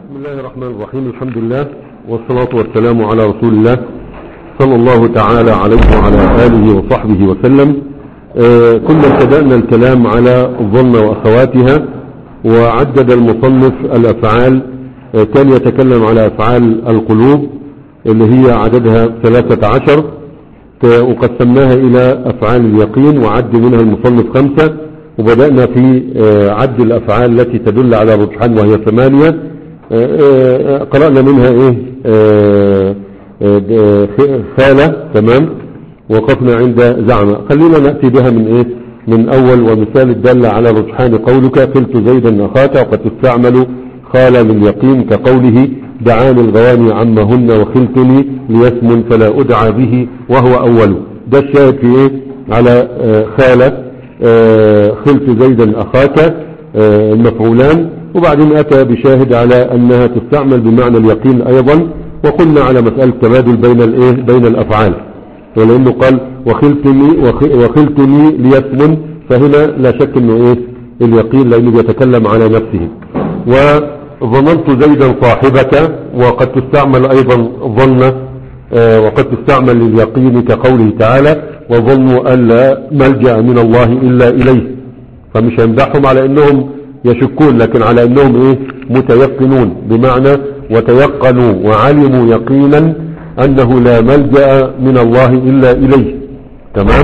بسم الله الرحمن الرحيم الحمد لله والصلاة والسلام على رسول الله صلى الله تعالى عليه وعلى آله وصحبه وسلم آه كنا ابتدأنا الكلام على الظن وأخواتها وعدد المصنف الأفعال آه كان يتكلم على أفعال القلوب اللي هي عددها ثلاثة عشر وقسمناها إلى أفعال اليقين وعد منها المصنف خمسة وبدأنا في آه عد الأفعال التي تدل على الرجحان وهي ثمانية قرأنا منها ايه خالة تمام وقفنا عند زعمة خلينا نأتي بها من ايه من اول ومثال الدل على رجحان قولك قلت زيدا اخاك وقد تستعمل خالة لليقين كقوله دعاني الغواني عمهن وخلتني ليسمن فلا ادعى به وهو اول ده الشاهد في ايه على خالة خلت زيدا اخاك المفعولان وبعدين أتى بشاهد على أنها تستعمل بمعنى اليقين أيضا وقلنا على مسألة تبادل بين الإيه بين الأفعال ولأنه قال وخلتني وخلتني ليثمن فهنا لا شك أنه إيه اليقين لأنه يتكلم على نفسه وظننت زيدا صاحبك وقد تستعمل أيضا ظن وقد تستعمل لليقين كقوله تعالى وظنوا أن لا ملجأ من الله إلا إليه فمش هيمدحهم على أنهم يشكون لكن على انهم ايه متيقنون بمعنى وتيقنوا وعلموا يقينا انه لا ملجأ من الله الا اليه تمام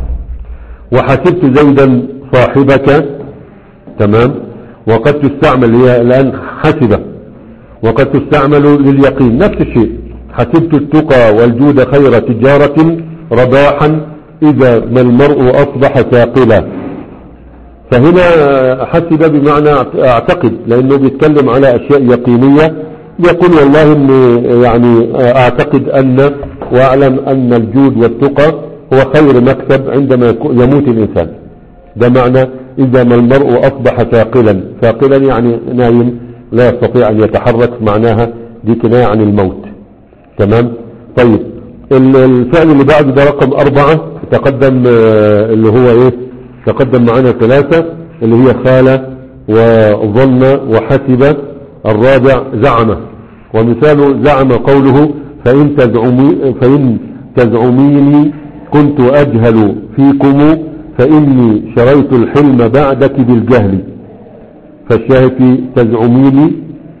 وحسبت زيدا صاحبك تمام وقد تستعمل هي الان حسبة وقد تستعمل لليقين نفس الشيء حسبت التقى والجود خير تجارة رباحا اذا ما المرء اصبح ثاقلا فهنا حسب بمعنى اعتقد لانه بيتكلم على اشياء يقينية يقول والله ان يعني اعتقد ان واعلم ان الجود والتقى هو خير مكسب عندما يموت الانسان ده معنى اذا ما المرء اصبح ثاقلا ثاقلا يعني نايم لا يستطيع ان يتحرك معناها دي كناية عن الموت تمام طيب الفعل اللي بعده ده رقم اربعة تقدم اللي هو ايه تقدم معنا ثلاثة اللي هي خالة وظن وحسب الرابع زعم ومثال زعم قوله فإن, تزعمي فإن تزعميني كنت أجهل فيكم فإني شريت الحلم بعدك بالجهل فالشاهد في تزعميني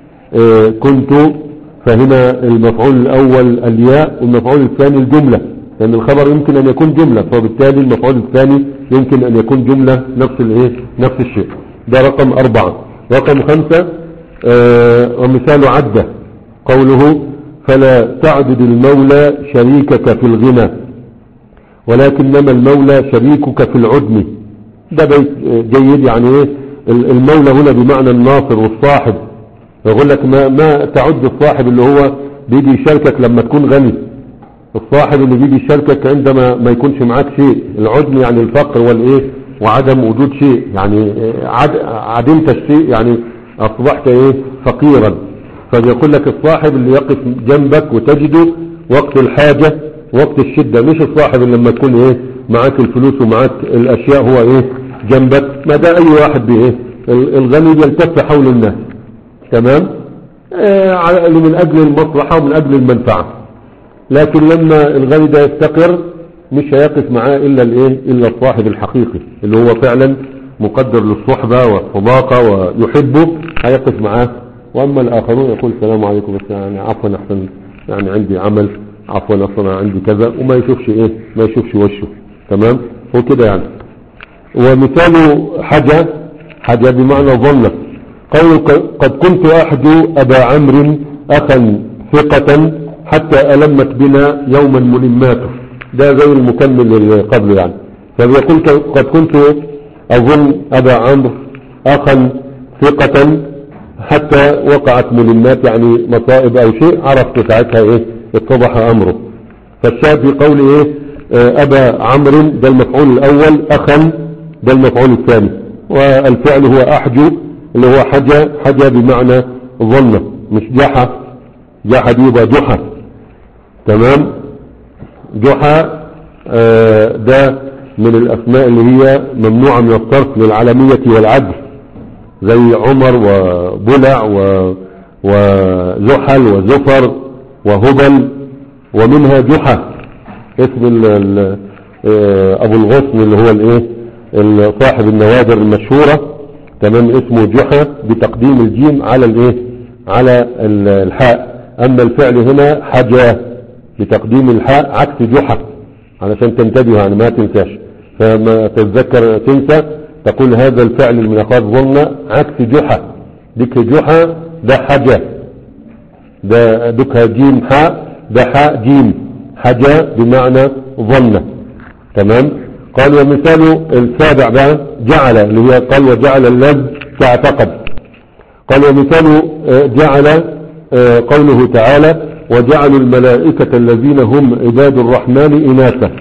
كنت فهنا المفعول الأول الياء والمفعول الثاني الجملة لأن الخبر يمكن أن يكون جملة فبالتالي المفعول الثاني يمكن أن يكون جملة نفس الايه نفس الشيء ده رقم أربعة رقم خمسة آه ومثال عدة قوله فلا تعدد المولى شريكك في الغنى ولكنما المولى شريكك في العدم ده بيت جيد يعني ايه المولى هنا بمعنى الناصر والصاحب يقول لك ما, ما تعد الصاحب اللي هو بيجي يشاركك لما تكون غني الصاحب اللي بيجي يشاركك عندما ما يكونش معاك شيء العدم يعني الفقر والايه وعدم وجود شيء يعني عد عدمت الشيء يعني اصبحت ايه فقيرا فبيقول لك الصاحب اللي يقف جنبك وتجده وقت الحاجة وقت الشدة مش الصاحب اللي لما تكون ايه معاك الفلوس ومعاك الاشياء هو ايه جنبك ما ده اي واحد بايه الغني يلتف حول الناس تمام آه من اجل المصلحة ومن اجل المنفعة لكن لما الغني ده يستقر مش هيقف معاه الا الايه الا الصاحب الحقيقي اللي هو فعلا مقدر للصحبة والصداقة ويحبه هيقف معاه واما الاخرون يقول السلام عليكم بس يعني عفوا احسن يعني عندي عمل عفوا اصلا عندي كذا وما يشوفش ايه ما يشوفش وشه تمام هو كده يعني ومثال حاجة حاجة بمعنى ظن قول قد كنت احدو ابا عمرو اخا ثقة حتى ألمت بنا يوما ملماته ده زي المكمل اللي قبله يعني فبيقول قد كنت أظن أبا عمرو أخا ثقة حتى وقعت ملمات يعني مصائب أو شيء عرفت ساعتها إيه اتضح أمره فالشاهد في قول إيه أبا عمرو ده المفعول الأول أخا ده المفعول الثاني والفعل هو أحجو اللي هو حجة حجة بمعنى ظن مش جحا جحا دي يبقى جحا تمام جحا آه ده من الأسماء اللي هي ممنوعة من الصرف للعالمية والعدل زي عمر وبلع و وزحل وزفر وهبل ومنها جحا اسم ال ال آه، ابو الغصن اللي هو الايه ال- صاحب النوادر المشهورة تمام اسمه جحا بتقديم الجيم على الايه على ال- الحاء اما الفعل هنا حجا بتقديم الحاء عكس جحا علشان تنتبه يعني ما تنساش فما تتذكر تنسى تقول هذا الفعل من اخوات ظن عكس جحا ذكر جحا ده حجا ده دكها جيم حاء ده حاء جيم حجا بمعنى ظن تمام قال ومثال السابع بقى جعل اللي هي قال وجعل اللذ كاعتقد قال ومثال آه، جعل آه، قوله تعالى وجعلوا الملائكة الذين هم عباد الرحمن إناثا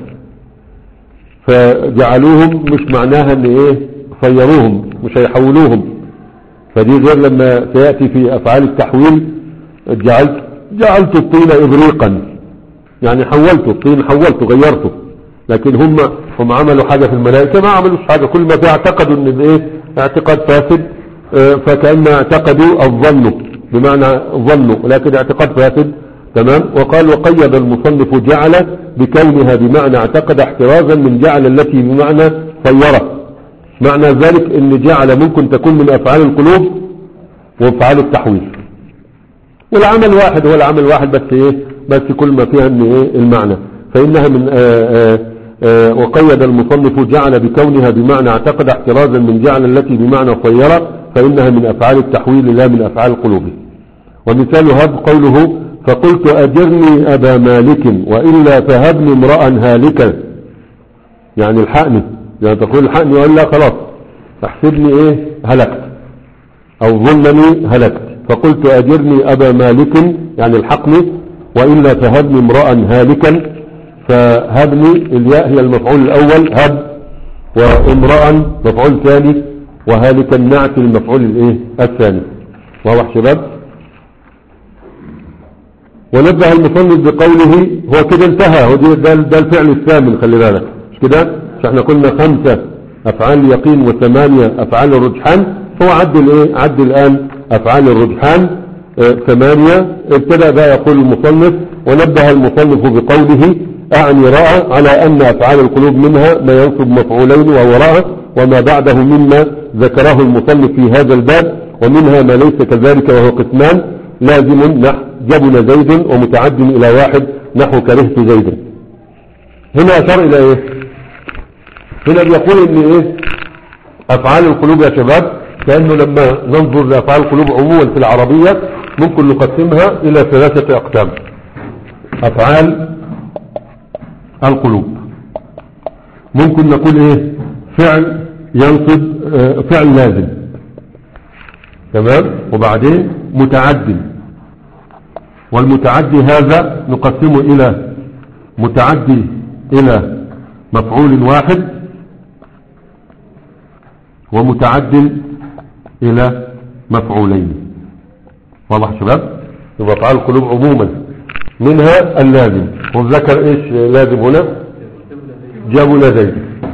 فجعلوهم مش معناها ان ايه صيروهم مش هيحولوهم فدي غير لما سيأتي في افعال التحويل جعلت جعلت الطين ابريقا يعني حولته الطين حولته غيرته لكن هم هم عملوا حاجة في الملائكة ما عملوش حاجة كل ما في اعتقدوا ان الايه اعتقاد فاسد آه، فكأن اعتقدوا الظن بمعنى ظنوا لكن اعتقاد فاسد تمام وقال وقيد المصنف جعل بكونها بمعنى اعتقد احترازا من جعل التي بمعنى صيرة معنى ذلك ان جعل ممكن تكون من افعال القلوب وافعال التحويل والعمل واحد هو العمل واحد بس ايه بس كل ما فيها ان ايه المعنى فانها من آآ آآ آآ وقيد المصنف جعل بكونها بمعنى اعتقد احترازا من جعل التي بمعنى صيرة فانها من افعال التحويل لا من افعال القلوب ومثال هب قوله فقلت أجرني أبا مالك وإلا فهبني امرأ هالكا يعني الحقني يعني تقول الحقني وإلا خلاص احسبني ايه هلكت أو ظنني هلكت فقلت أجرني أبا مالك يعني الحقني وإلا فهبني امرأ هالكا فهبني الياء هي المفعول الأول هب وامرأ مفعول ثاني وهالكا نعت المفعول الايه الثاني واضح شباب ونبه المصنف بقوله هو كده انتهى هو ده, ده, ده الفعل الثامن خلي بالك مش كده مش احنا قلنا خمسة افعال اليقين وثمانية افعال الرجحان هو عدل ايه عدل الان افعال الرجحان اه ثمانية ابتدأ بقى يقول المصنف ونبه المصنف بقوله اعني راى على ان افعال القلوب منها ما ينصب مفعولين وهو راى وما بعده مما ذكره المصنف في هذا الباب ومنها ما ليس كذلك وهو قسمان لازم نحو جبن زيد ومتعد إلى واحد نحو كرهت زيدا هنا أشار إلى إيه هنا بيقول إن إيه أفعال القلوب يا شباب كأنه لما ننظر لأفعال القلوب عموما في العربية ممكن نقسمها إلى ثلاثة أقسام أفعال القلوب ممكن نقول إيه فعل ينصب آه، فعل لازم تمام وبعدين متعدي والمتعدي هذا نقسمه إلى متعدي إلى مفعول واحد ومتعد إلى مفعولين واضح شباب يبقى أفعال القلوب عموما منها اللازم وذكر إيش لازم هنا جابوا زيد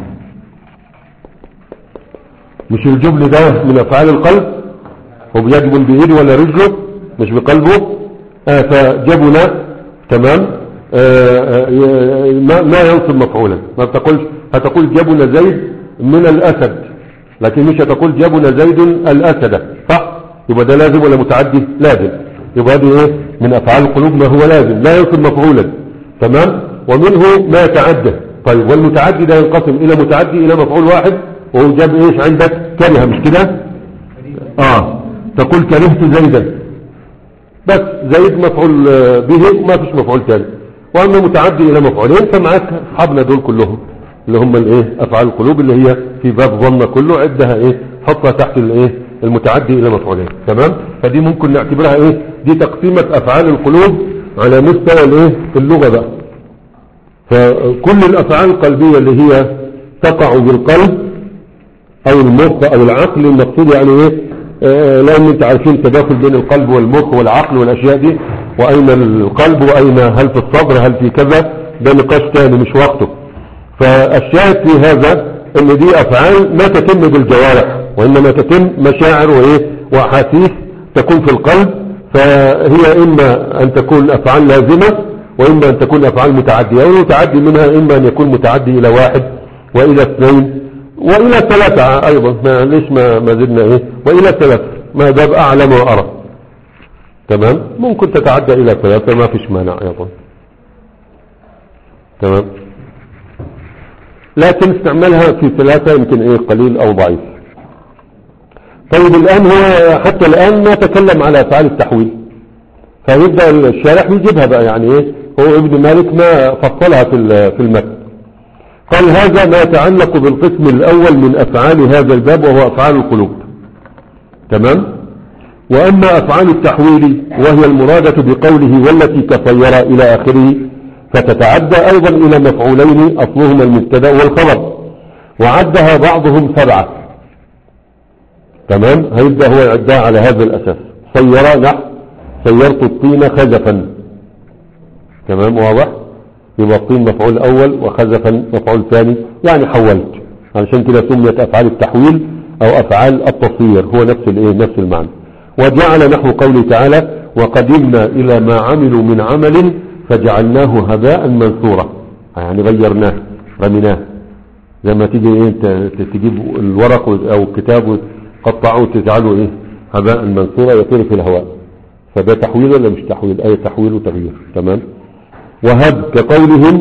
مش الجبل ده من أفعال القلب هو بيجبل بإيده ولا رجله مش بقلبه آه فجبل تمام آه آه ما, ما ينصب مفعولا ما تقولش هتقول جبل زيد من الأسد لكن مش هتقول جبل زيد الأسد صح يبقى ده لازم ولا متعدي لازم يبقى دي ايه من أفعال القلوب ما هو لازم لا ينصب مفعولا تمام ومنه ما يتعدى طيب والمتعدي ده ينقسم إلى متعدي إلى مفعول واحد وهو جاب ايش عندك كره مش كده اه تقول كرهت زيدا بس زيد مفعول به وما فيش مفعول ثاني واما متعدي الى مفعولين فمعاك اصحابنا دول كلهم اللي هم الايه افعال القلوب اللي هي في باب ظن كله عدها ايه حطها تحت الايه المتعدي الى مفعولين تمام فدي ممكن نعتبرها ايه دي تقسيمة افعال القلوب على مستوى الايه اللغة بقى فكل الافعال القلبية اللي هي تقع بالقلب او المخ او العقل المقصود يعني ايه آه لان انت عارفين تداخل بين القلب والمخ والعقل والاشياء دي واين القلب واين هل في الصدر هل في كذا ده نقاش تاني مش وقته فالشاهد في هذا ان دي افعال ما تتم بالجوارح وانما تتم مشاعر وايه واحاسيس تكون في القلب فهي إما أن تكون أفعال لازمة وإما أن تكون أفعال متعدية والمتعدي منها إما أن يكون متعدي إلى واحد وإلى اثنين وإلى ثلاثة أيضا ما ليش ما, ما زدنا إيه وإلى ثلاثة ما باب أعلم وأرى تمام ممكن تتعدى إلى ثلاثة ما فيش مانع أيضا تمام لكن استعملها في ثلاثة يمكن إيه قليل أو ضعيف طيب الآن هو حتى الآن ما تكلم على أفعال التحويل فيبدأ الشارح يجيبها بقى يعني إيه هو ابن مالك ما فصلها في في المتن قال هذا ما يتعلق بالقسم الأول من أفعال هذا الباب وهو أفعال القلوب تمام وأما أفعال التحويل وهي المرادة بقوله والتي كطير إلى آخره فتتعدى أيضا إلى مفعولين أصلهما المبتدا والخبر وعدها بعضهم سبعة تمام هيبدأ هو يعدها على هذا الأساس سير نحو سيرت الطين خزفا تمام واضح يبقى الطين مفعول أول وخزفا مفعول ثاني يعني حولت علشان كده سميت أفعال التحويل أو أفعال التصوير هو نفس الايه نفس المعنى وجعل نحو قوله تعالى وقدمنا إلى ما عملوا من عمل فجعلناه هباء منثورا يعني غيرناه رميناه زي ما تيجي ايه انت تجيب الورق او الكتاب وتقطعه وتجعله ايه هباء منثورا يطير في الهواء فده تحويل ولا مش تحويل اي تحويل وتغيير تمام وهب كقولهم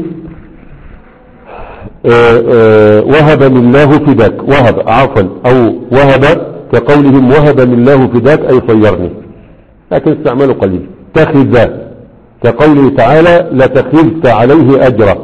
آه، آه، وهبني الله فداك وهب عفوا او وهب كقولهم وهبني الله فداك اي صيرني لكن استعماله قليل تخذ كقوله تعالى لتخذت عليه اجرا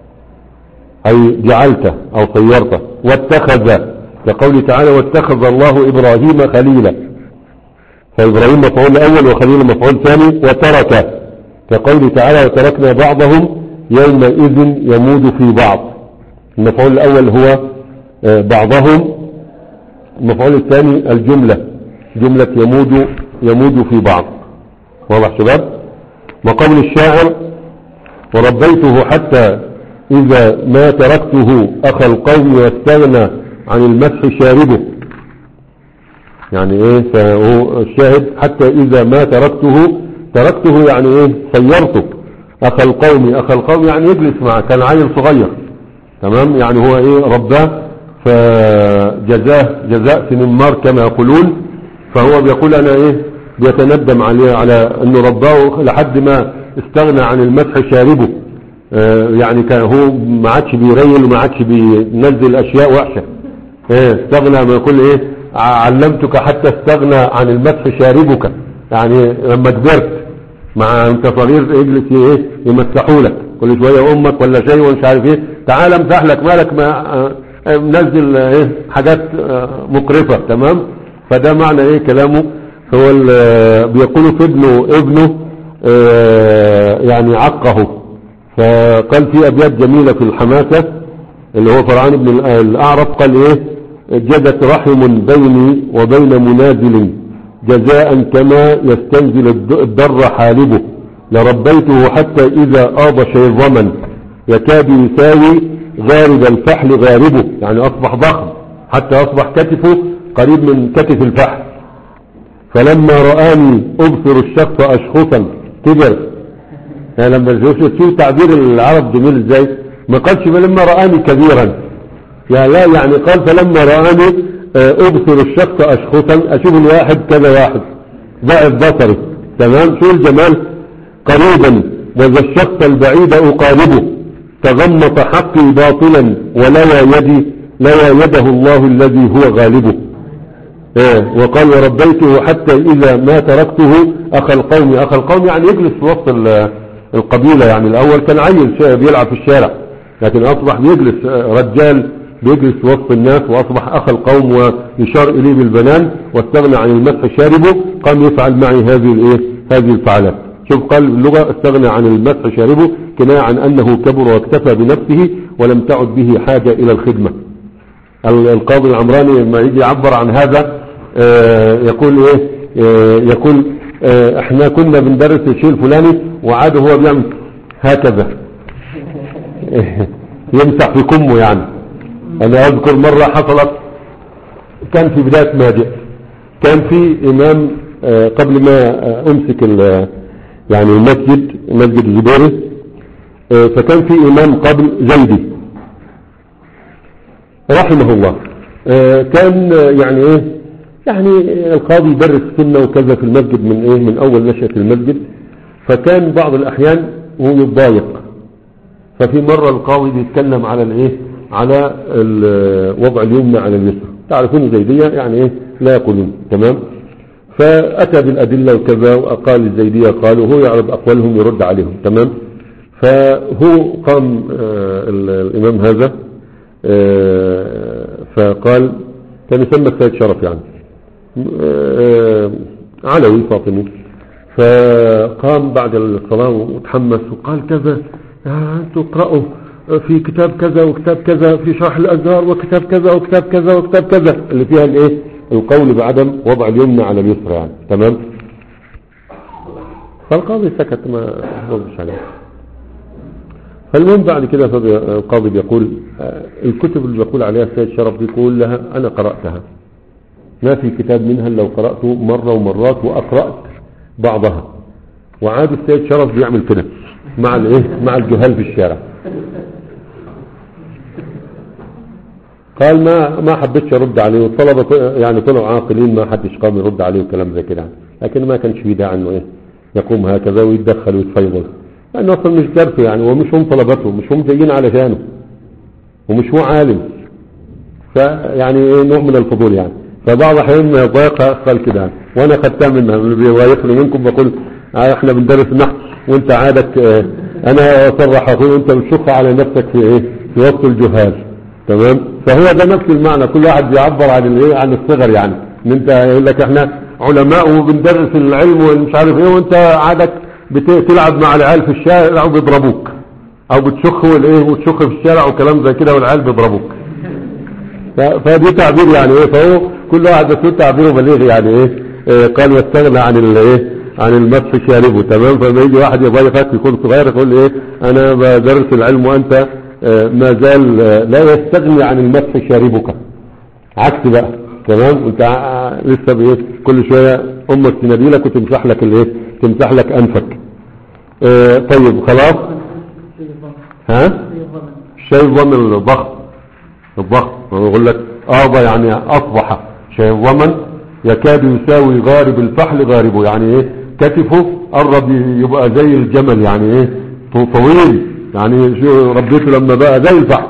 اي جعلته او صيرته واتخذ كقوله تعالى واتخذ الله ابراهيم خليلا فابراهيم مفعول اول وخليل مفعول ثاني وترك كقوله تعالى وتركنا بعضهم يومئذ يمود في بعض المفعول الأول هو آه، بعضهم المفعول الثاني الجملة جملة يمود يمود في بعض واضح شباب وقول الشاعر وربيته حتى إذا ما تركته أخى القوم واستغنى عن المسح شاربه يعني ايه فهو الشاهد حتى إذا ما تركته تركته يعني ايه صيرته اخ القوم اخ القوم يعني يجلس معه كان عيل صغير تمام يعني هو ايه رباه فجزاه جزاء سنمار كما يقولون فهو بيقول انا ايه بيتندم عليه على انه رباه لحد ما استغنى عن المسح شاربه آه يعني كان هو ما عادش بيريل وما عادش بينزل اشياء وحشه ايه استغنى ما يقول ايه علمتك حتى استغنى عن المسح شاربك يعني لما كبرت مع انت صغير اجلس ايه يمسحوا لك كل شويه امك ولا شيء ومش عارف ايه تعال امسح لك مالك ما آه، منزل ايه حاجات آه، مقرفه تمام فده معنى ايه كلامه هو بيقولوا في ابنه ابنه آه، يعني عقه فقال في ابيات جميله في الحماسه اللي هو فرعان بن الاعرف قال ايه جدت رحم بيني وبين منازل جزاء كما يستنزل الدر حالبه لربيته حتى إذا آض شيظما يكاد يساوي غارب الفحل غاربه يعني أصبح ضخم حتى أصبح كتفه قريب من كتف الفحل فلما رآني أبصر الشخص أشخصا كبر يعني لما شو تعبير العرب جميل ازاي ما قالش فلما رآني كبيرا يعني لا يعني قال فلما رآني آه، ابصر الشخص اشخصا اشوف الواحد كذا واحد ضعف بصري تمام شو الجمال قريبا وذا الشخص البعيد اقاربه تغمط حقي باطلا ولوى يدي لوى يده الله الذي هو غالبه ايه وقال وربيته حتى اذا ما تركته اخ القوم اخ القوم يعني يجلس في وسط القبيلة يعني الاول كان عيل بيلعب في الشارع لكن اصبح يجلس آه، رجال بيجلس وسط الناس وأصبح أخ القوم ويشار إليه بالبنان واستغنى عن المسح شاربه قام يفعل معي هذه الايه هذه الفعلات شوف قال اللغة استغنى عن المسح شاربه كناية عن أنه كبر واكتفى بنفسه ولم تعد به حاجة إلى الخدمة القاضي العمراني لما يجي يعبر عن هذا آه، يقول ايه آه، يقول آه، احنا كنا بندرس الشيء الفلاني وعاد هو بيعمل هكذا يمسح في كمه يعني انا اذكر مرة حصلت كان في بداية ما جئت كان في امام آه، قبل ما آه، امسك ال- يعني المسجد مسجد الزبيري آه، فكان في امام قبل زيدي رحمه الله آه، كان آه، يعني ايه يعني القاضي يدرس سنة وكذا في المسجد من ايه من اول نشأة المسجد فكان بعض الاحيان هو يتضايق ففي مرة القاضي بيتكلم على الايه على ال- وضع اليمنى على اليسرى تعرفون زيدية يعني ايه لا يقولون تمام فأتى بالأدلة وكذا وقال الزيدية قالوا هو يعرض أقوالهم يرد عليهم تمام فهو قام آه، ال- الإمام هذا آه، فقال كان يسمى السيد شرف يعني آه، علوي فاطمي فقام بعد الصلاة وتحمس وقال كذا آه، انتوا اقرأوا في كتاب كذا وكتاب كذا في شرح الأزهار وكتاب كذا وكتاب كذا وكتاب كذا اللي فيها الايه القول بعدم وضع اليمنى على اليسرى يعني تمام فالقاضي سكت ما ردش عليه فالمهم بعد كده فبي- القاضي بيقول آه، الكتب اللي بيقول عليها السيد شرف بيقول لها أنا قرأتها ما في كتاب منها لو قرأته مرة ومرات وأقرأت بعضها وعاد السيد شرف بيعمل كده مع الايه مع الجهال في الشارع قال ما ما حبيتش ارد عليه والطلبه ك- يعني طلعوا عاقلين ما حدش قام يرد عليه وكلام زي كده لكن ما كانش في داعي انه ايه يقوم هكذا ويتدخل ويتفيضل لانه اصلا مش درسه يعني ومش هم طلبته مش هم جايين علشانه ومش هو عالم فيعني ايه نوع من الفضول يعني فبعض الاحيان ضايقها قال كده وانا خدتها منها من اللي بيضايقني منكم بقول آه احنا بندرس النحو وانت عادك اه انا اصرح اقول انت بتشق على نفسك في ايه في وسط الجهال تمام فهو ده نفس المعنى كل واحد بيعبر عن الايه عن الصغر يعني ان انت يقول لك احنا علماء وبندرس العلم ومش عارف ايه وانت عادك بتلعب مع العيال في الشارع وبيضربوك او بتشخ والايه وتشخ في الشارع وكلام زي كده والعيال بيضربوك ف- فدي تعبير يعني ايه فهو كل واحد بس تعبيره بليغ يعني ايه آه، قال واستغنى عن الايه عن المسح شاربه تمام فلما يجي واحد يضايقك يكون صغير يقول ايه انا بدرس العلم وانت آه، ما زال آه، لا يستغني عن المسح شاربك عكس بقى تمام انت ع- لسه بايه كل شويه امك تناديلك وتمسح لك الايه تمسح لك انفك آه، طيب خلاص ها شايف ضمن الضغط الضغط هو يقول لك آضى يعني أصبح شايف ضمن يكاد يساوي غارب الفحل غاربه يعني ايه كتفه قرب يبقى زي الجمل يعني ايه ط- طويل يعني شو ربيته لما بقى زي الفحل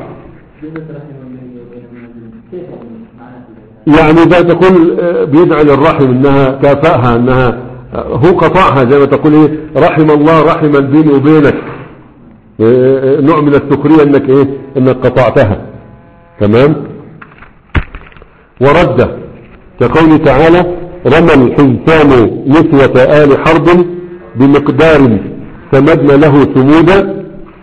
يعني ده تقول آه، بيدعي للرحم انها كافأها انها آه، هو قطعها زي ما تقول ايه رحم الله رحما بيني وبينك آه، آه، نوع من السخرية انك ايه انك قطعتها تمام ورد كقوله تعالى رمى الحنسان نسوة آل حرب بمقدار سمدنا له ثمودا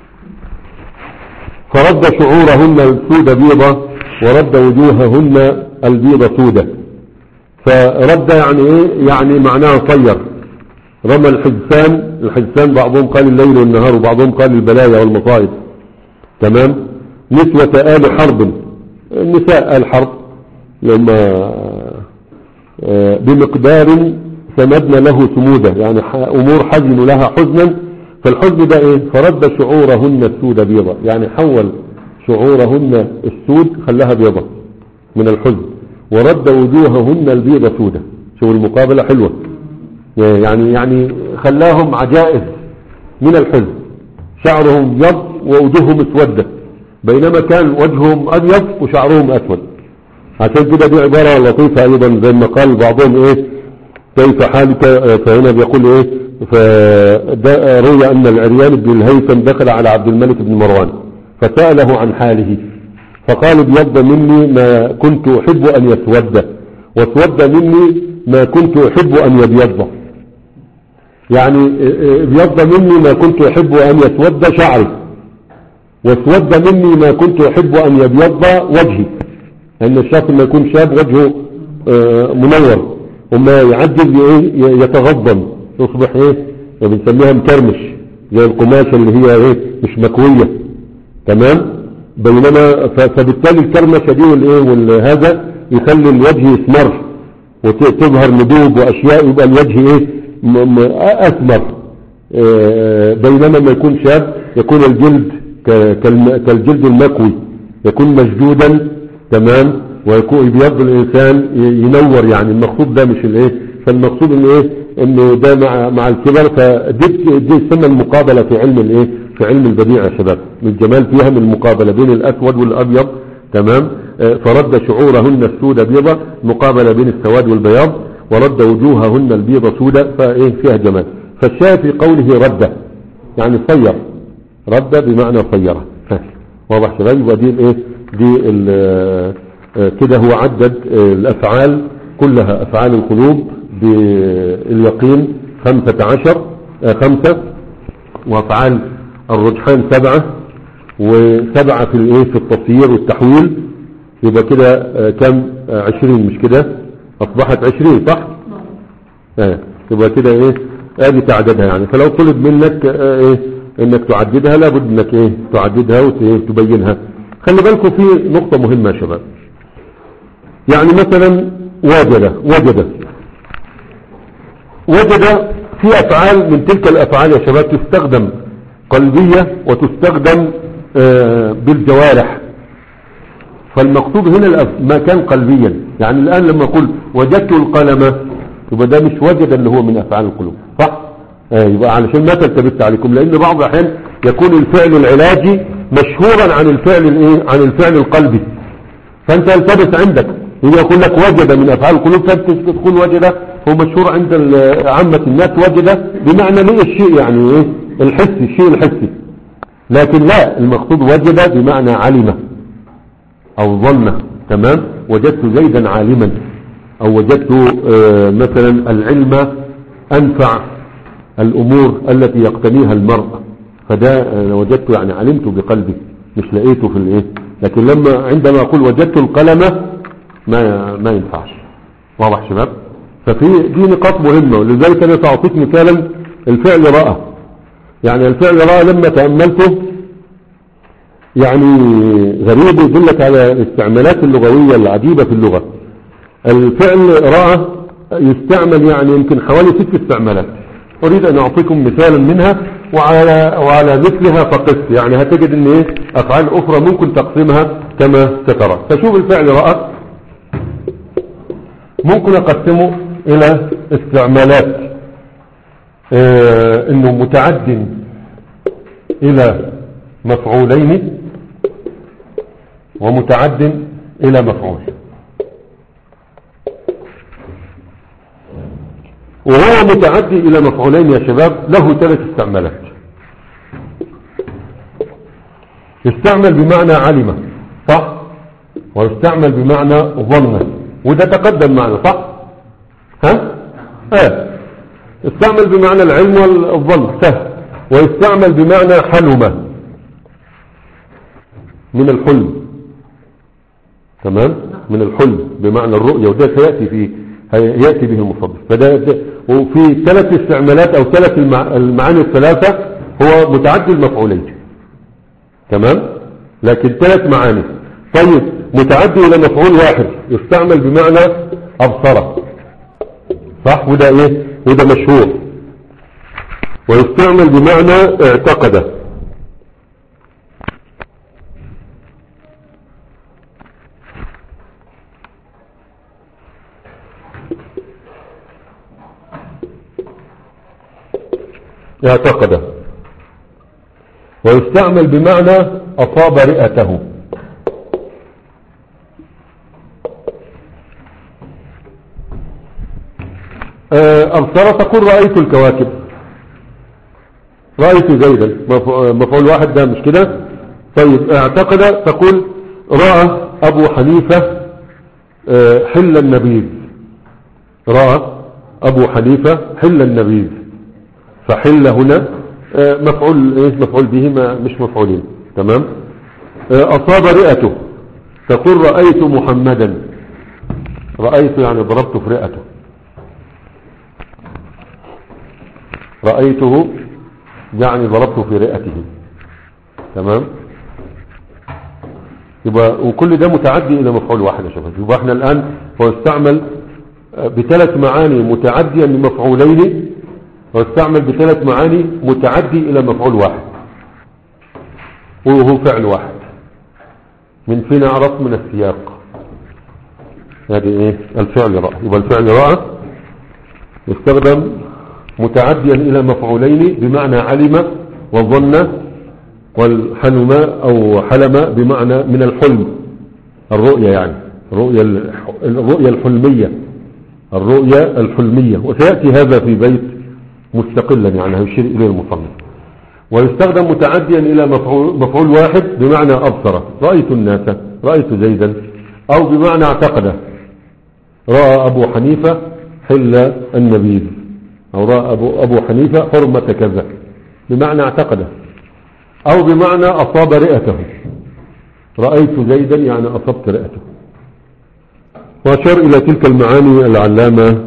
فرد شعورهن السود بيضة ورد وجوههن البيض سودة فرد يعني ايه يعني معناها طير رمى الحجسان الحجسان بعضهم قال الليل والنهار وبعضهم قال البلايا والمصائب تمام نسوة آل حرب نساء آل حرب لما آه، بمقدار سمدنا له سمودا يعني ح- أمور حزن لها حزنا فالحزن ده ايه فرد شعورهن السود بيضا يعني حول شعورهن السود خلاها بيضا من الحزن ورد وجوههن البيض سودا شوف المقابلة حلوة يعني يعني خلاهم عجائز من الحزن شعرهم ابيض ووجوههم اسودة بينما كان وجههم ابيض وشعرهم اسود عشان كده دي عبارة لطيفة ايضا زي ما قال بعضهم ايه كيف حالك آه، فهنا بيقول ايه فده روي ان العريان بن الهيثم دخل على عبد الملك بن مروان فسأله عن حاله فقال ابيض مني ما كنت احب ان يسود واسود مني ما كنت احب ان يبيض يعني آه، آه، ابيض مني ما كنت احب ان يسود شعري واسود مني ما كنت احب ان يبيض وجهي لان الشخص لما يكون شاب وجهه آه، منور وما يعجز ايه يتغضن يصبح ايه بنسميها مكرمش زي القماشة اللي هي ايه مش مكوية تمام بينما ف- فبالتالي الكرمشة دي والايه والهذا يخلي الوجه يسمر وتظهر ندوب واشياء يبقى الوجه ايه م- م- اثمر آه، بينما لما يكون شاب يكون الجلد ك- كالم- كالجلد المكوي يكون مشدودا تمام ويكون يبيض الانسان ي- ينور يعني المقصود ده مش الايه فالمقصود ان ايه انه ده مع مع الكبر فدي دي تسمى المقابله في علم الايه في علم البديع يا شباب من الجمال فيها من المقابله بين الاسود والابيض تمام آه، فرد شعورهن السود بيضا مقابله بين السواد والبياض ورد وجوههن البيض سودا فايه فيها جمال فالشاهد في قوله رد يعني صير رد بمعنى صيره واضح شباب يبقى دي الايه دي ال- آه، آه، كده هو عدد آه، الافعال كلها افعال القلوب باليقين خمسة عشر آه، خمسة وافعال الرجحان سبعة وسبعة في الايه في التصيير والتحويل يبقى كده آه، كم آه، عشرين مش كده اصبحت عشرين صح آه، يبقى كده ايه ادي تعددها يعني فلو طلب منك آه، ايه انك تعددها لابد انك ايه تعددها وتبينها خلي بالكم في نقطة مهمة يا شباب يعني مثلا وجد وجد وجد في افعال من تلك الافعال يا شباب تستخدم قلبية وتستخدم آه، بالجوارح فالمقصود هنا الأف- ما كان قلبيا يعني الآن لما أقول وجدت القلم يبقى ده مش وجد اللي هو من أفعال القلوب صح؟ آه يبقى علشان ما تلتبس عليكم لأن بعض الأحيان يكون الفعل العلاجي مشهورا عن الفعل الايه عن الفعل القلبي فأنت يلتبس عندك يبقى يقول لك وجد من أفعال القلوب فأنت تقول وجد هو مشهور عند ال- عامة الناس وجد بمعنى ليه الشيء يعني ايه الحسي الشيء الحسي لكن لا المقصود وجد بمعنى علم او ظن تمام وجدت زيدا عالما او وجدت آه، مثلا العلم انفع الامور التي يقتنيها المرء فده انا وجدت يعني علمت بقلبي مش لقيته في الايه لكن لما عندما اقول وجدت القلم ما ما ينفعش واضح شباب ففي دي نقاط مهمة ولذلك انا ساعطيك مثالا الفعل رأى يعني الفعل رأى لما تأملته يعني غريب يدلك على الاستعمالات اللغوية العجيبة في اللغة الفعل رأى يستعمل يعني يمكن حوالي ست استعمالات أريد أن أعطيكم مثالا منها وعلى, وعلى مثلها فقس يعني هتجد أن إيه أفعال أخرى ممكن تقسمها كما سترى فشوف الفعل رأى ممكن أقسمه إلى استعمالات آه أنه متعد إلى مفعولين ومتعد إلى مفعول وهو متعدي إلى مفعولين يا شباب له ثلاث استعمالات يستعمل بمعنى علم صح ويستعمل بمعنى ظن وده تقدم معنا صح ها اه استعمل بمعنى العلم والظن سهل ويستعمل بمعنى حلم من الحلم تمام من الحلم بمعنى الرؤية وده سيأتي في يأتي به المصدر فده ده وفي ثلاث استعمالات او ثلاث المع... المعاني الثلاثة هو متعدي المفعولين تمام لكن ثلاث معاني طيب متعدي الى مفعول واحد يستعمل بمعنى ابصره صح وده ايه وده مشهور ويستعمل بمعنى اعتقد اعتقد ويستعمل بمعنى أصاب رئته أبصر تقول رأيت الكواكب رأيت زيدا مفعول واحد ده مش كده طيب اعتقد تقول رأى أبو حنيفة حل النبيذ رأى أبو حنيفة حل النبيذ فحل هنا مفعول ايه مفعول به ما مش مفعولين تمام اصاب رئته تقول رأيت محمدا رأيت يعني ضربت في رئته رأيته يعني ضربت في رئته تمام يبقى وكل ده متعدي الى مفعول واحد يا شباب يبقى احنا الان هو استعمل بثلاث معاني متعديا لمفعولين واستعمل بثلاث معاني متعدي إلى مفعول واحد وهو فعل واحد من فين عرف من السياق هذه ايه الفعل رأى يبقى الفعل رأى يستخدم متعديا إلى مفعولين بمعنى علم وظن والحلم أو حلم بمعنى من الحلم الرؤية يعني الرؤية الح- الرؤية الحلمية الرؤية الحلمية وسيأتي هذا في بيت مستقلا يعني هيشير إليه المصنف ويستخدم متعديا إلى مفعول, مفعول واحد بمعنى أبصر رأيت الناس رأيت زيدا أو بمعنى اعتقد رأى أبو حنيفة حل النبيذ أو رأى أبو, أبو حنيفة حرمة كذا بمعنى اعتقد أو بمعنى أصاب رئته رأيت زيدا يعني أصبت رئته وأشار إلى تلك المعاني العلامة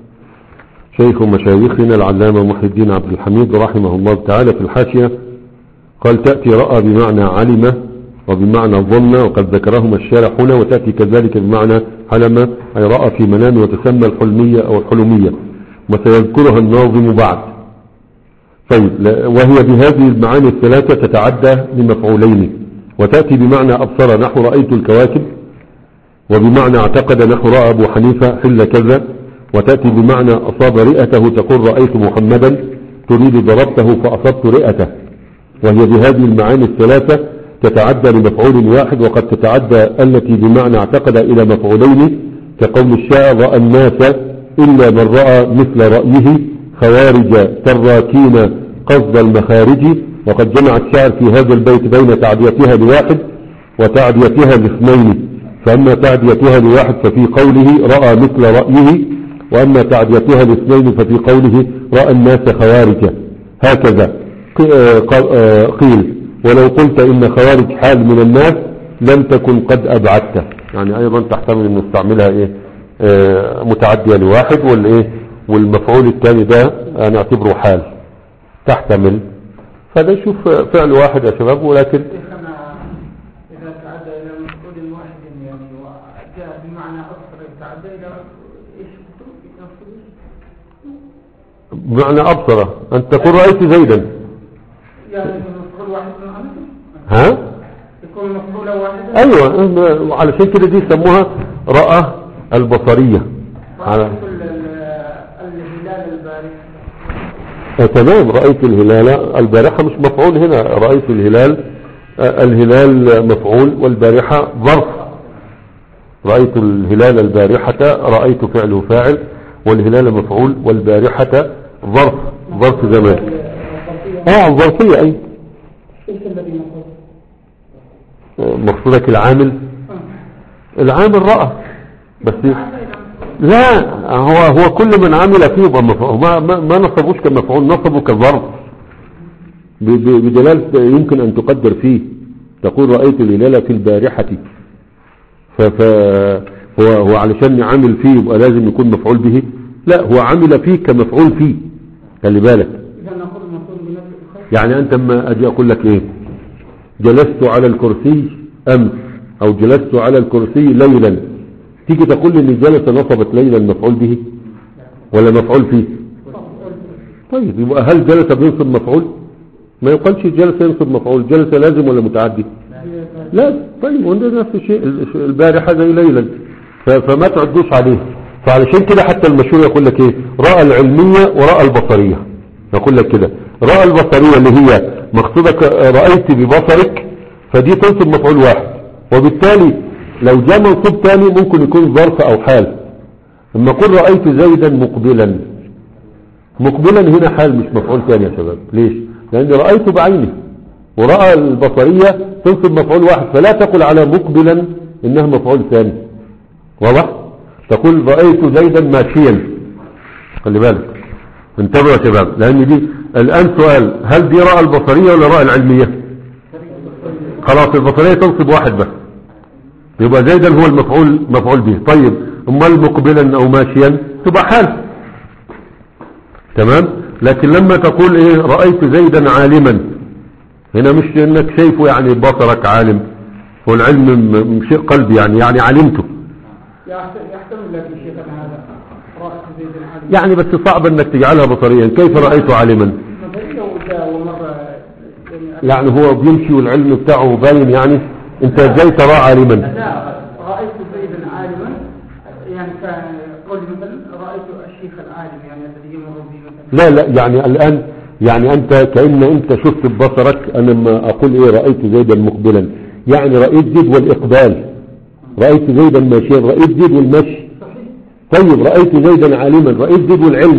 شيخ مشايخنا العلامة محي الدين عبد الحميد رحمه الله تعالى في الحاشية قال تأتي رأى بمعنى علم وبمعنى ظن وقد ذكرهما الشارح هنا وتأتي كذلك بمعنى حلم أي رأى في منام وتسمى الحلمية أو الحلمية وسيذكرها الناظم بعد طيب لا- وهي بهذه المعاني الثلاثة تتعدى لمفعولين وتأتي بمعنى أبصر نحو رأيت الكواكب وبمعنى اعتقد نحو رأى أبو حنيفة حل كذا وتأتي بمعنى أصاب رئته تقول رأيت محمدا تريد ضربته فأصبت رئته وهي بهذه المعاني الثلاثة تتعدى لمفعول واحد وقد تتعدى التي بمعنى اعتقد إلى مفعولين كقول الشاعر رأى الناس إلا من رأى مثل رأيه خوارج تراكين قصد المخارج وقد جمع الشاعر في هذا البيت بين تعديتها لواحد وتعديتها لاثنين فأما تعديتها لواحد ففي قوله رأى مثل رأيه وأما تعديتها لاثنين ففي قوله رأى الناس خوارج هكذا ق- آه ق- آه قيل ولو قلت إن خوارج حال من الناس لم تكن قد أبعدته يعني أيضا تحتمل أن نستعملها إيه آه متعدية لواحد والإيه والمفعول الثاني ده نعتبره حال تحتمل فده يشوف فعل واحد يا شباب ولكن شيخنا إذا تعدى إلى مفعول واحد يعني وجاء بمعنى أكثر يتعدى إلى إيش يقصد؟ بمعنى أبصر أن تقول رأيت زيدا يعني يكون مفعول واحد من أمثل ها يكون مفعولا واحدا أيوة علشان كده دي يسموها رأى البصرية على رأيت ال- ال- الهلال البارح آه تمام رأيت الهلال البارحة مش مفعول هنا رأيت الهلال آه الهلال مفعول والبارحة ظرف رأيت الهلال البارحة رأيت فعله فاعل والهلال مفعول والبارحة ظرف ظرف زمان اه الظرفية اي ايش الذي نقول؟ آه، مقصودك العامل العامل رأى بس لا هو هو كل من عمل فيه يبقى مفعول ما, ما, ما نصبوش كمفعول نصبه كظرف ب- ب- بدلالة يمكن أن تقدر فيه تقول رأيت الهلال في البارحة ف ف هو هو علشان عامل فيه يبقى لازم يكون مفعول به لا هو عمل فيه كمفعول فيه خلي بالك إذا نقول مفعول بنفس الخير يعني أنت لما أجي أقول لك إيه جلست على الكرسي أمس أو جلست على الكرسي ليلا تيجي تقول لي إن جلس نصبت ليلا مفعول به ولا مفعول فيه طيب يبقى هل جلس بينصب مفعول ما يقالش جلس ينصب مفعول جلس لازم ولا متعدي لا طيب وده نفس الشيء ال- البارحة زي ليلا ف- فما تعدوش عليه فعلشان كده حتى المشهور يقول لك ايه رأى العلمية ورأى البصرية يقول لك كده رأى البصرية اللي هي مقصودك رأيت ببصرك فدي تنصب مفعول واحد وبالتالي لو جاء منصوب تاني ممكن يكون ظرف او حال لما اقول رأيت زيدا مقبلا مقبلا هنا حال مش مفعول تاني يا شباب ليش لان رأيت بعيني ورأى البصرية تنصب مفعول واحد فلا تقل على مقبلا انها مفعول ثاني واضح تقول رأيت زيدا ماشيا خلي بالك انتبهوا يا شباب لان دي الان سؤال هل دي رأى البصرية ولا رأى العلمية خلاص البصرية تنصب واحد بس يبقى زيدا هو المفعول مفعول به طيب امال مقبلا او ماشيا تبقى حال تمام لكن لما تقول ايه رأيت زيدا عالما هنا مش انك شايفه يعني بصرك عالم والعلم م- م- شيء قلبي يعني يعني علمته يحت- يحتمل لك شيخنا هذا زيد عالما يعني بس صعب انك تجعلها بصريا كيف رأيت عالما نظرية وجاء ومرة يعني يعني هو بيمشي والعلم بتاعه باين يعني انت ازاي تراه عالما لا رأيت زيدا عالما يعني كان قولي مثلا رأيت الشيخ العالم يعني الذي يمر بي مثلا لا لا يعني الآن يعني أنت كأن أنت شفت ببصرك أنا لما أقول إيه رأيت زيدا مقبلا يعني رأيت زيد والإقبال رأيت زيدا ماشيا رأيت زيد والمشي صحيح طيب رأيت زيدا عالما رأيت زيد والعلم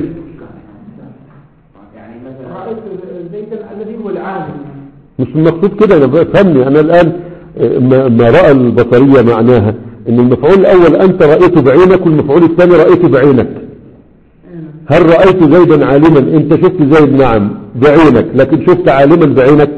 يعني مثلا رأيت زيدا الذي هو العالم مش المقصود كده أنا فهمني أنا الآن آه، ما ما رأى البصرية معناها إن المفعول الأول أنت رأيته بعينك والمفعول الثاني رأيته بعينك هل رأيت زيدا عالما أنت شفت زيد نعم بعينك لكن شفت عالما بعينك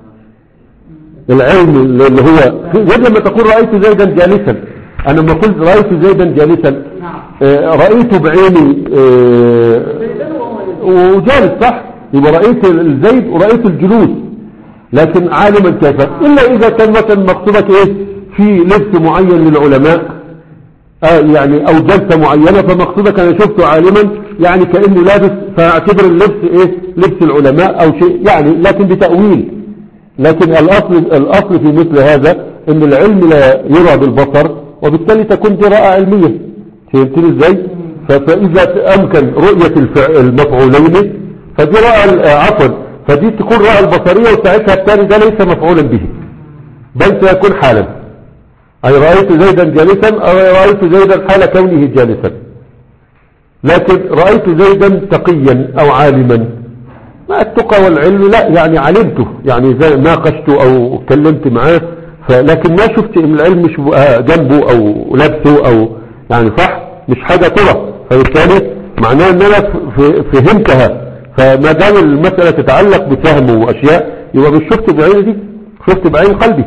العلم اللي هو وجه لما تقول رأيت زيدا جالسا أنا لما قلت رأيت زيدا جالسا نعم آه، رأيت بعيني آه، زيدا وهو وجالس صح يبقى رأيت الزيد ورأيت الجلوس لكن عالما كيف إلا إذا كان مثلا مقصودك إيه في لبس معين للعلماء آه يعني أو جلسة معينة فمقصودك أنا شفته عالما يعني كأنه لابس فاعتبر اللبس إيه لبس العلماء أو شيء يعني لكن بتأويل لكن الأصل, الأصل في مثل هذا أن العلم لا يرى بالبصر وبالتالي تكون قراءة علمية فهمتني إزاي ف- فإذا أمكن رؤية الفع- المفعولين فدي رأى عفوا فدي تكون رأى البصرية وساعتها الثاني ده ليس مفعولا به بل سيكون حالا أي رأيت زيدا جالسا أو رأيت زيدا حال كونه جالسا لكن رأيت زيدا تقيا أو عالما ما التقى والعلم لا يعني علمته يعني زي ناقشته أو اتكلمت معاه فلكن ما شفت ان العلم مش بقى جنبه أو لبسه أو يعني صح مش حاجة ترى فبالتالي معناه ان انا ف- فهمتها فما دام المسألة تتعلق بفهم وأشياء يبقى مش شفت بعيني دي شفت بعين قلبي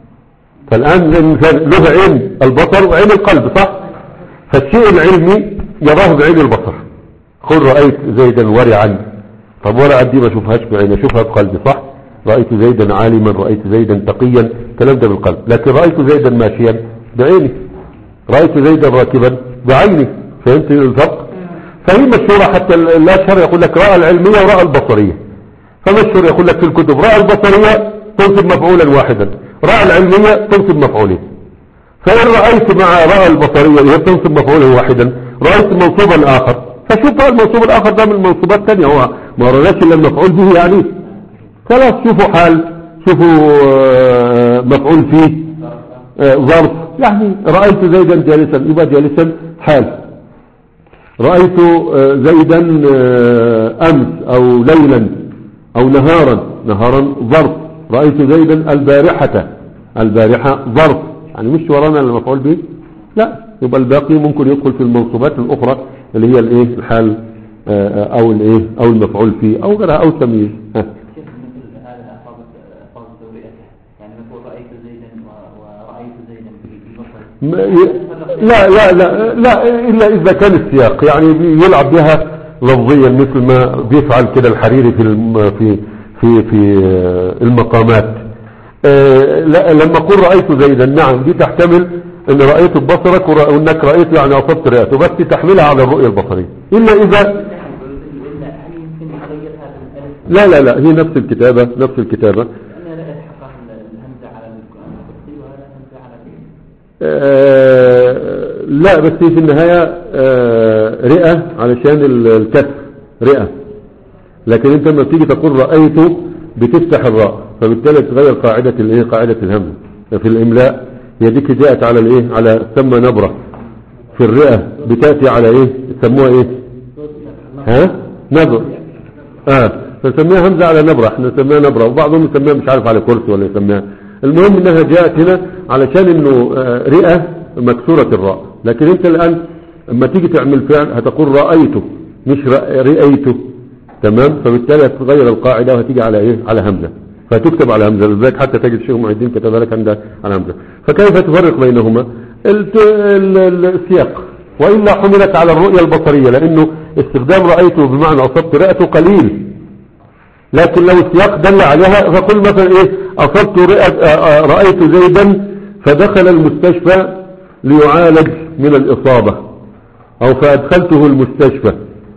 فالآن الإنسان له عين البصر وعين القلب صح فالشيء العلمي يراه بعين البصر قل رأيت زيدا ورعا طب ورعا دي ما اشوفهاش بعيني اشوفها بقلبي صح رأيت زيدا عالما رأيت زيدا تقيا كلام ده بالقلب لكن رأيت زيدا ماشيا بعيني رأيت زيدا راكبا بعيني فهمت الفرق فهي مشهورة حتى الأشهر يقول لك رأى العلمية ورأى البصرية فمشهور يقول لك في الكتب رأى البصرية تنصب مفعولا واحدا رأى العلمية تنصب مفعولين فإن رأيت مع رأى البصرية هي تنصب مفعولا واحدا رأيت منصوبا آخر فشوف بقى المنصوب الآخر ده من المنصوبات الثانية هو ما رأيش إلا المفعول به يعني خلاص شوفوا حال شوفوا آه، مفعول فيه آه، ظرف يعني رأيت زيدا جالسا يبقى جالسا حال رأيت آه، زيدا آه، أمس أو ليلا أو نهارا نهارا ظرف رأيت زيدا البارحة البارحة ظرف يعني مش ورانا المفعول به لا يبقى الباقي ممكن يدخل في المنصوبات الأخرى اللي هي الايه الحال آه، آه، أو الايه أو المفعول فيه أو غيرها أو تمييز ها. شيخ مثل هذا أفاض أفاض تورئته يعني نقول رأيت زيدا و- ورأيت زيدا في في بصري ما ي- لا لا لا لا إلا إذا كان السياق يعني يلعب بها لفظيا مثل ما بيفعل كده الحريري في الم- في في في آه، المقامات آه، لا لما أقول رأيت زيدا نعم دي تحتمل أن رأيت ببصرك ورأ- وأنك رأيت يعني أصبت رأيته بس تحملها على الرؤية البصرية إلا إذا إلا هل يمكن أغير هذا الألف لا لا لا هي نفس الكتابة نفس الكتابة أنا لا ألحق الهمزة على الكرسي ولا الهمزة على الفيل آه، لا بس هي في النهاية آه، رئة علشان ال- الكسر رئة لكن انت لما بتيجي تقول رأيت بتفتح الراء فبالتالي تغير قاعدة الايه قاعدة الهمزة في الاملاء هي دي جاءت على الايه على تسمى نبرة في الرئة بتأتي على ايه يسموها ايه ها نبرة اه فنسميها همزة على نبرة احنا نسميها نبرة وبعضهم يسميها مش عارف على كرسي ولا يسميها المهم انها جاءت هنا علشان انه آه، رئة مكسورة الراء لكن انت الان لما تيجي تعمل فعل هتقول رأيته مش رأ- رأيته تمام فبالتالي هتتغير القاعدة وهتيجي على ايه على همزة فتكتب على همزة لذلك حتى تجد الشيخ محي الدين كتب لك عندها على همزة فكيف تفرق بينهما الت- ال- ال- السياق وإلا حملت على الرؤية البصرية لأنه استخدام رأيته بمعنى أصبت رأته قليل لكن لو السياق دل عليها فقل مثلا ايه اصبت رئة- آه، آه، رأيت زيدا فدخل المستشفى ليعالج من الإصابة او فادخلته المستشفى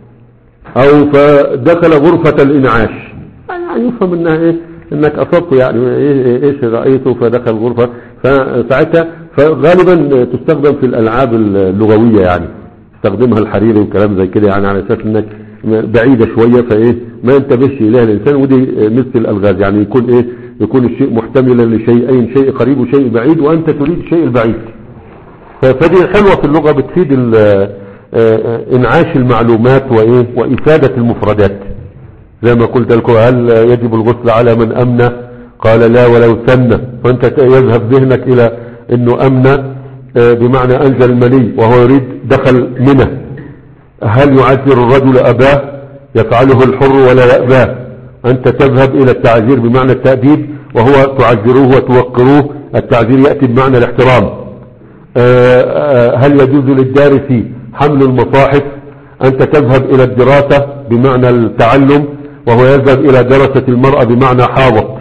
او فدخل غرفة الانعاش يعني يفهم انها ايه انك اصبت يعني إيه- ايش رأيته فدخل غرفة فساعتها فغالبا تستخدم في الالعاب اللغوية يعني استخدمها الحريري وكلام زي كده يعني على اساس انك بعيدة شوية فايه ما ينتبهش اليها الانسان ودي مثل الالغاز يعني يكون ايه يكون الشيء محتملا لشيئين شيء قريب وشيء بعيد وانت تريد الشيء البعيد فدي حلوة في اللغة بتفيد ال- آه، آه، انعاش المعلومات وايه وافادة المفردات زي ما قلت لكم هل يجب الغسل على من امنى قال لا ولو سنة فانت ت- يذهب ذهنك الى انه امنى آه، بمعنى انزل المني وهو يريد دخل منه هل يعذر الرجل اباه يفعله الحر ولا يأباه انت تذهب الى التعذير بمعنى التأديب وهو تعذروه وتوقروه التعذير يأتي بمعنى الاحترام آه، آه، هل يجوز للدارس حمل المصاحف أنت تذهب إلى الدراسة بمعنى التعلم وهو يذهب إلى درسة المرأة بمعنى حاضت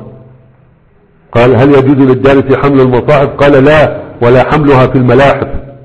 قال هل يجوز للدارس حمل المصاحف قال لا ولا حملها في الملاحف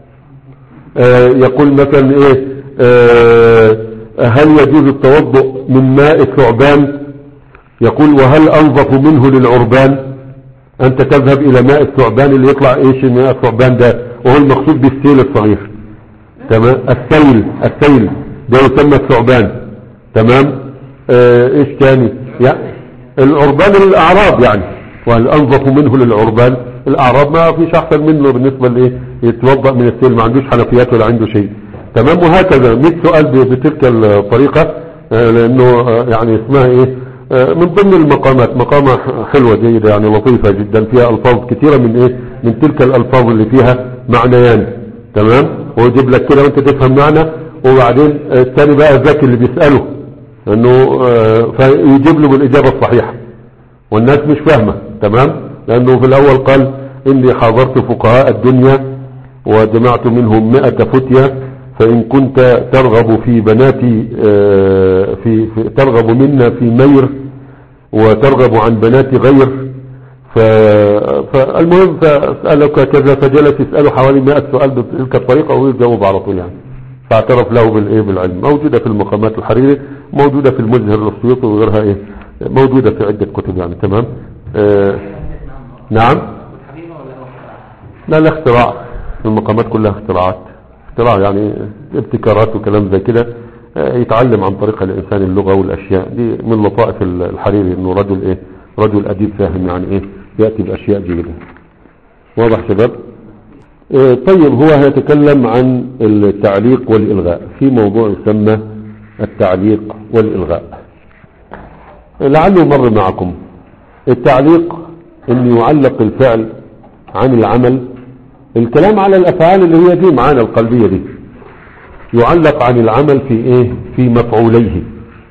آه، يقول مثلا إيه آه، هل يجوز التوضؤ من ماء الثعبان يقول وهل أنظف منه للعربان أنت تذهب إلى ماء الثعبان اللي يطلع إيش ماء الثعبان ده وهو المقصود بالسيل الصغير تمام السيل السيل ده يسمى الثعبان تمام آه ايش تاني يعني العربان الاعراب يعني وهل انظف منه للعربان الاعراب ما فيش احسن منه بالنسبة لايه يتوضأ من السيل ما عندوش حنفيات ولا عنده شيء تمام وهكذا 100 سؤال ب- بتلك الطريقة آه لانه آه يعني اسمها ايه آه من ضمن المقامات مقامة حلوة جيدة يعني لطيفة جدا فيها الفاظ كثيرة من ايه من تلك الالفاظ اللي فيها معنيان تمام ويجيب لك كده وانت تفهم معنى وبعدين الثاني بقى الذكي اللي بيسأله انه آه، فيجيب له بالاجابة الصحيحة والناس مش فاهمة تمام لانه في الاول قال اني حاضرت فقهاء الدنيا وجمعت منهم مئة فتية فان كنت ترغب في بناتي آه، في, في ترغب منا في مير وترغب عن بنات غير ف... فالمهم فأسألك كذا فجلس يسأله حوالي 100 سؤال بتلك الطريقة ويجاوب على طول يعني فاعترف له بالايه بالعلم موجودة في المقامات الحريري موجودة في المزهر للسيوطي وغيرها ايه موجودة في عدة كتب يعني تمام آه نعم لا لا اختراع المقامات كلها اختراعات اختراع يعني ابتكارات وكلام زي كده آه، يتعلم عن طريق الانسان اللغة والاشياء دي من لطائف الحريري انه رجل ايه رجل اديب فاهم يعني ايه يأتي باشياء جيدة واضح شباب آه، طيب هو هيتكلم عن التعليق والإلغاء في موضوع يسمى التعليق والإلغاء لعله مر معكم التعليق ان يعلق الفعل عن العمل الكلام على الافعال اللي هي دي معانا القلبية دي يعلق عن العمل في ايه في مفعوليه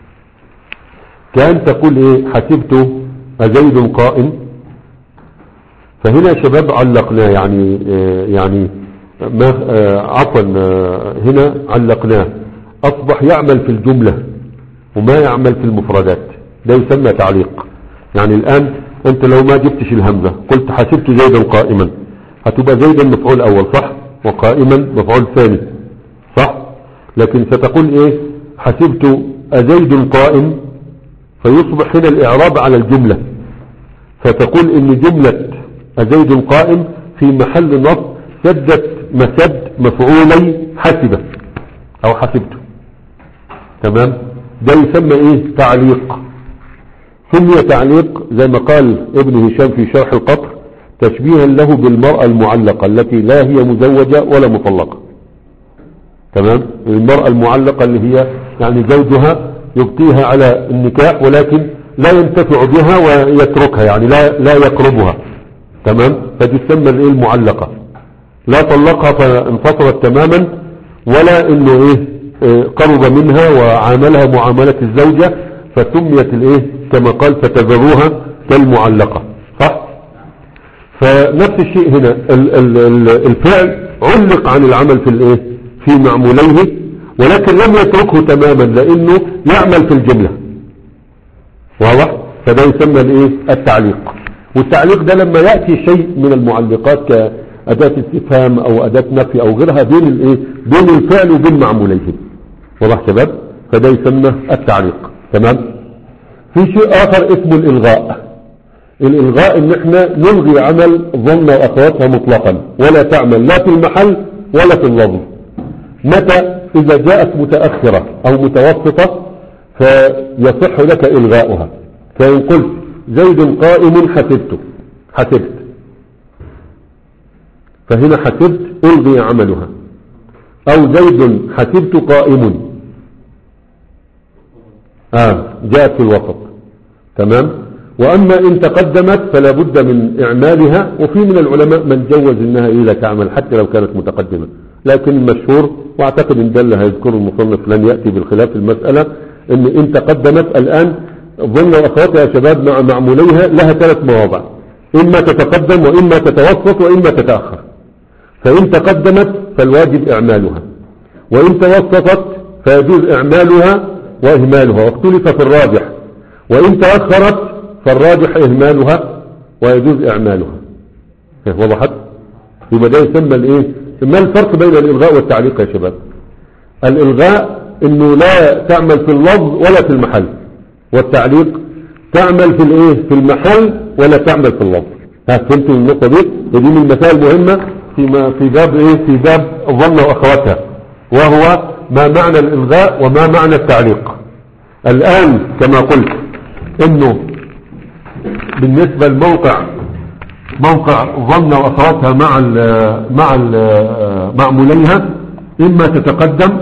كان تقول ايه حسبت أزيد قائم فهنا يا شباب علقناه يعني آه، يعني ما آه، عفوا آه، هنا علقناه أصبح يعمل في الجملة وما يعمل في المفردات ده يسمى تعليق يعني الآن أنت لو ما جبتش الهمزة قلت حسبت زيدا قائما هتبقى زيدا مفعول أول صح وقائما مفعول ثاني صح لكن ستقول إيه حسبت أزيد قائم فيصبح هنا الإعراب على الجملة فتقول إن جملة أزيد قائم في محل نصب سدت مسد مفعولي حسبة أو حسبته تمام ده يسمى إيه تعليق سمي تعليق زي ما قال ابن هشام في شرح القطر تشبيها له بالمرأة المعلقة التي لا هي مزوجة ولا مطلقة تمام المرأة المعلقة اللي هي يعني زوجها يبقيها على النكاح ولكن لا ينتفع بها ويتركها يعني لا لا يقربها تمام فتسمى الايه المعلقة لا طلقها فانفصلت تماما ولا انه ايه آه، قرب منها وعاملها معاملة الزوجة فسميت الايه كما قال فتذروها كالمعلقة صح فنفس الشيء هنا ال- ال- ال- الفعل علق عن العمل في الايه في معموليه ولكن لم يتركه تماما لانه يعمل في الجملة واضح فده يسمى الايه التعليق والتعليق ده لما يأتي شيء من المعلقات أداة استفهام أو أداة نفي أو غيرها بين الإيه بين الفعل وبين معموليه واضح شباب فده يسمى التعليق تمام في شيء آخر اسمه الإلغاء الإلغاء إن إحنا نلغي عمل ظن وأخواتها مطلقا ولا تعمل لا في المحل ولا في اللفظ متى إذا جاءت متأخرة أو متوسطة فيصح لك إلغاؤها فإن قلت زيد قائم حسبته حسبت فهنا حسبت ألغي عملها أو زيد حسبت قائم آه جاءت في الوسط تمام وأما إن تقدمت فلا بد من إعمالها وفي من العلماء من جوز إنها إذا تعمل حتى لو كانت متقدمة لكن المشهور واعتقد ان ده اللي هيذكره المصنف لن يأتي بالخلاف في المسألة ان ان تقدمت الآن ظن واخواتها يا شباب مع معموليها لها ثلاث مواضع اما تتقدم واما تتوسط واما تتأخر فان تقدمت فالواجب اعمالها وان توسطت فيجوز اعمالها واهمالها واختلف في الراجح وان تأخرت فالراجح اهمالها ويجوز اعمالها وضحت يبقى ده يسمى الايه ما الفرق بين الالغاء والتعليق يا شباب الالغاء انه لا تعمل في اللفظ ولا في المحل والتعليق تعمل في الايه في المحل ولا تعمل في اللفظ ها فهمتوا النقطه دي ودي من المسائل المهمه في ما في باب ايه في باب الظن واخواتها وهو ما معنى الالغاء وما معنى التعليق الان كما قلت انه بالنسبه لموقع موقع ظن واخواتها مع ال مع ال معموليها اما تتقدم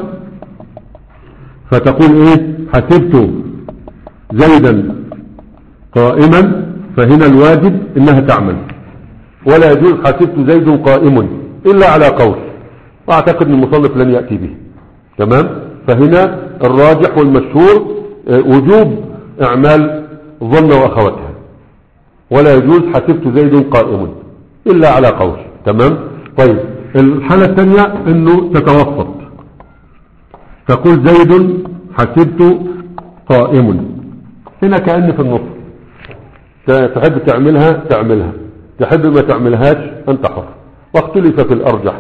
فتقول ايه حسبت زيدا قائما فهنا الواجب انها تعمل ولا يجوز حسبت زيد قائم الا على قول واعتقد ان المصنف لن يأتي به تمام فهنا الراجح والمشهور وجوب اعمال ظن واخواتها ولا يجوز حسبت زيد قائم إلا على قول تمام طيب الحالة الثانية انه تتوسط تقول زيد حسبت قائم هنا كأن في النص تحب تعملها تعملها تحب ما تعملهاش انت حر واختلف في الارجح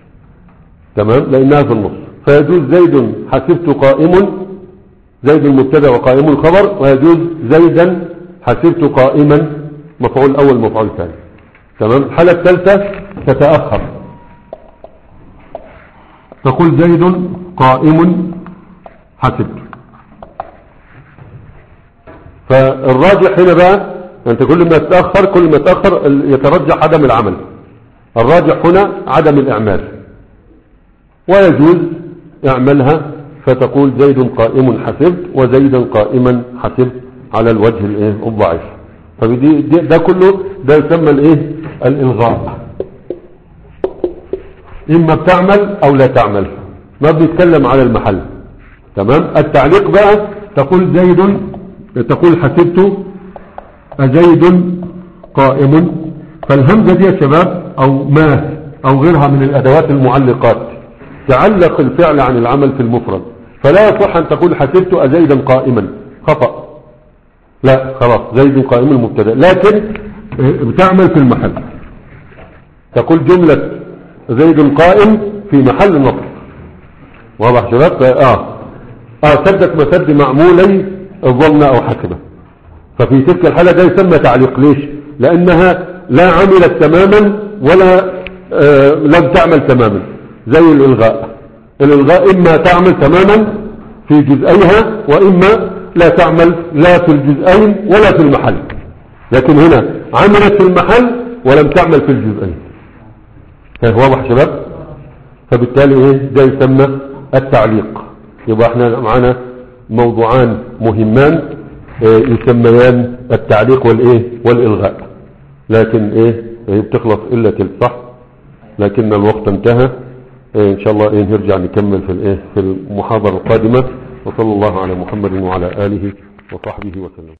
تمام لانها في النص فيجوز زيد حسبت قائم زيد المبتدا وقائم الخبر ويجوز زيدا حسبت قائما مفعول اول مفعول ثاني تمام الحالة الثالثة تتأخر تقول زيد قائم حسبت فالراجح هنا بقى انت كل ما تتأخر كل ما تتأخر يترجح عدم العمل الراجح هنا عدم الاعمال ويجوز اعملها فتقول زيد قائم حسبت وزيدا قائما حسبت على الوجه الايه الضعيف فدي ده كله ده يسمى الايه الالغاء اما بتعمل او لا تعمل ما بنتكلم على المحل تمام التعليق بقى تقول زيد تقول حسبت أزيد قائم فالهمزة دي يا شباب او ما او غيرها من الادوات المعلقات تعلق الفعل عن العمل في المفرد فلا يصح ان تقول حسبت أزيدا قائما خطأ لا خلاص زيد قائم المبتدا لكن بتعمل في المحل تقول جملة زيد قائم في محل نصب واضح شباب اه اه سدت مسد معمولي الظن او حسبه ففي تلك الحالة ده يسمى تعليق ليش لانها لا عملت تماما ولا آه لم تعمل تماما زي الالغاء الالغاء اما تعمل تماما في جزئيها واما لا تعمل لا في الجزئين ولا في المحل لكن هنا عملت في المحل ولم تعمل في الجزئين واضح شباب فبالتالي ايه ده يسمى التعليق يبقى احنا معنا موضوعان مهمان ايه يسميان التعليق والايه والالغاء لكن ايه هي بتخلص الا تلك صح لكن الوقت انتهى ايه ان شاء الله ايه نرجع نكمل في الايه في المحاضرة القادمة وصلى الله على محمد وعلى آله وصحبه وسلم